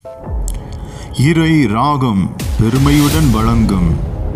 இறை ராகம் பெருமையுடன் வழங்கும்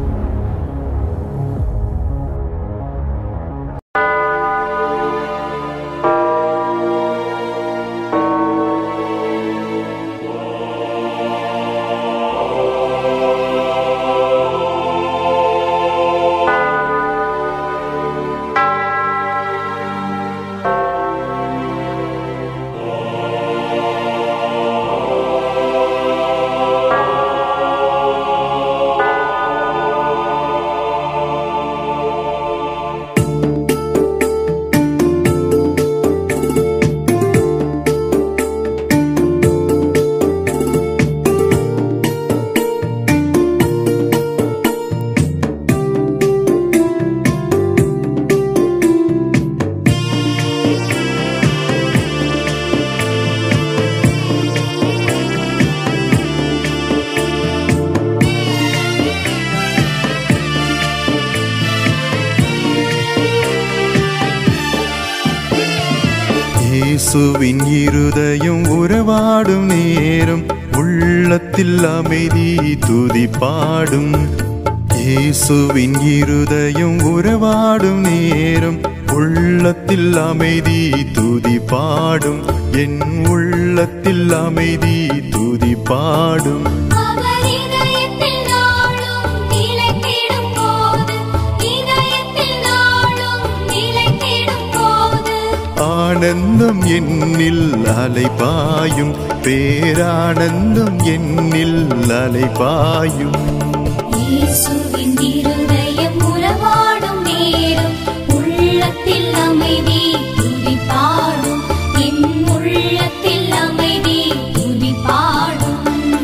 இயேசுவின் இருதயம் உறவாடும் நேரம் உள்ளத்தில் அமைதி துதி பாடும் இயேசுவின் இருதயம் உறவாடும் நேரம் உள்ளத்தில் அமைதி துதி பாடும் என் உள்ளத்தில் அமைதி துதி பாடும் அவர் இதயத்தில் நாளும் நிலைத்திடும் போது இதயத்தில் நாளும் நிலைத்திடும் போது ஆனந்தம் என்னில் அலைபாயும் பேரானந்தம் என்னில் அலைபாயும் இயேசுவின் இருதயம் உறவாடும் நேரம் உள்ளத்தில் அமைதி துதி பாடும் என் உள்ளத்தில் அமைதி துதி பாடும்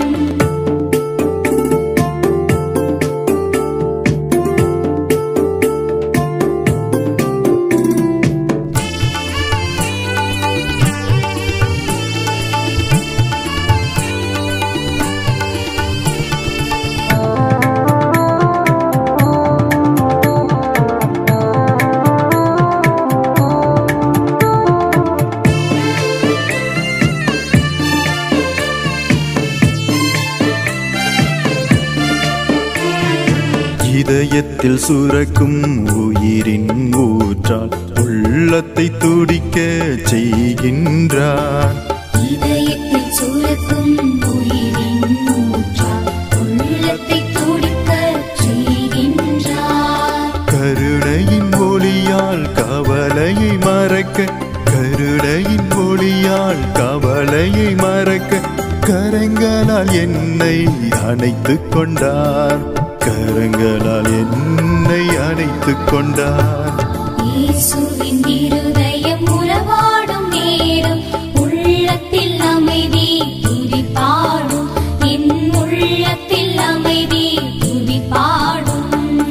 இதயத்தில் சுரக்கும் உயிரின் ஊற்றால் உள்ளத்தை துடிக்க செய்கின்றான் இதயத்தில் சுரக்கும் உயிரின் ஊற்றால் உள்ளத்தை துடிக்க செய்கின்றார் கருணையின் ஒளியால் கவலையை மறக்க கருணையின் ஒளியால் கவலையை மறக்க கரங்களால் என்னை அணைத்துக் கொண்டார் கரங்களால் என்னை அணைத்துக் கொண்டார் இயேசுவின் இருதயம் உறவாடும் நேரம் உள்ளத்தில் அமைதி துதி பாடும் என் உள்ளத்தில் அமைதி துதி பாடும்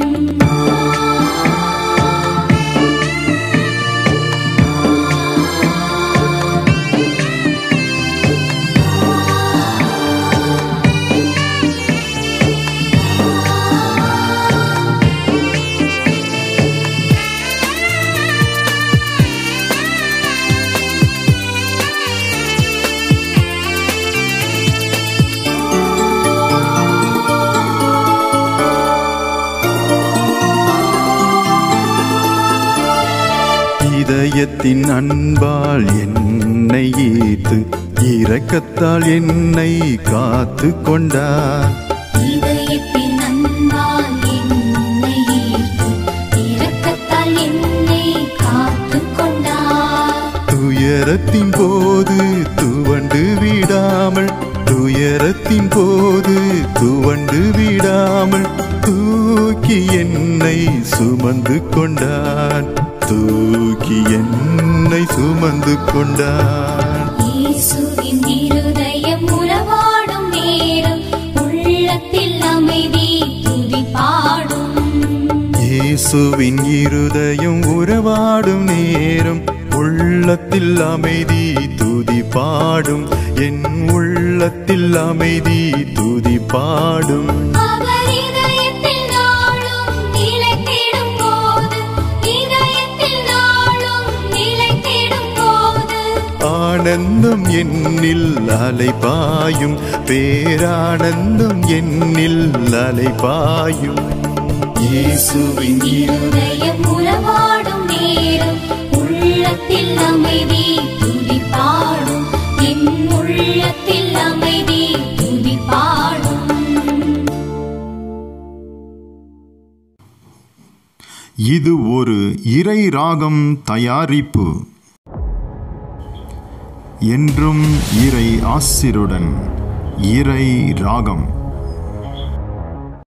இதயத்தின் அன்பால் என்னை ஈர்த்து இரக்கத்தால் என்னை காத்து கொண்டார் இதயத்தின் அன்பால் என்னை ஈர்த்து இரக்கத்தால் என்னை காத்துக் கொண்டார் துயரத்தின் போது துவண்டு விடாமல் துயரத்தின் போது துவண்டு விடாமல் தூக்கி என்னை சுமந்து கொண்டான் தூக்கி என்னை சுமந்து கொண்டான் இயேசுவின் இருதயம் உறவாடும் நேரம் உள்ளத்தில் அமைதி துதி பாடும் இயேசுவின் இருதயம் உறவாடும் நேரம் உள்ளத்தில் அமைதி துதி பாடும் என் உள்ளத்தில் அமைதி துதி பாடும் அவர் இதயத்தில் நாளும் நிலைத்திடும் போது இதயத்தில் நாளும் நிலைத்திடும் போது பேரானந்தம் என்னில் அலைபாயும் பேரானந்தம் என்னில் அலைபாயும் இயேசுவின் இரு இருதயம் உறவாடும் நேரம் உள்ளத்தில் அமைதி துதி பாடும் என் உள்ளத்தில் அமைதி துதி பாடும் இது ஒரு இறை ராகம் தயாரிப்பு என்றும் இறை ஆசிருடன் இறை ராகம்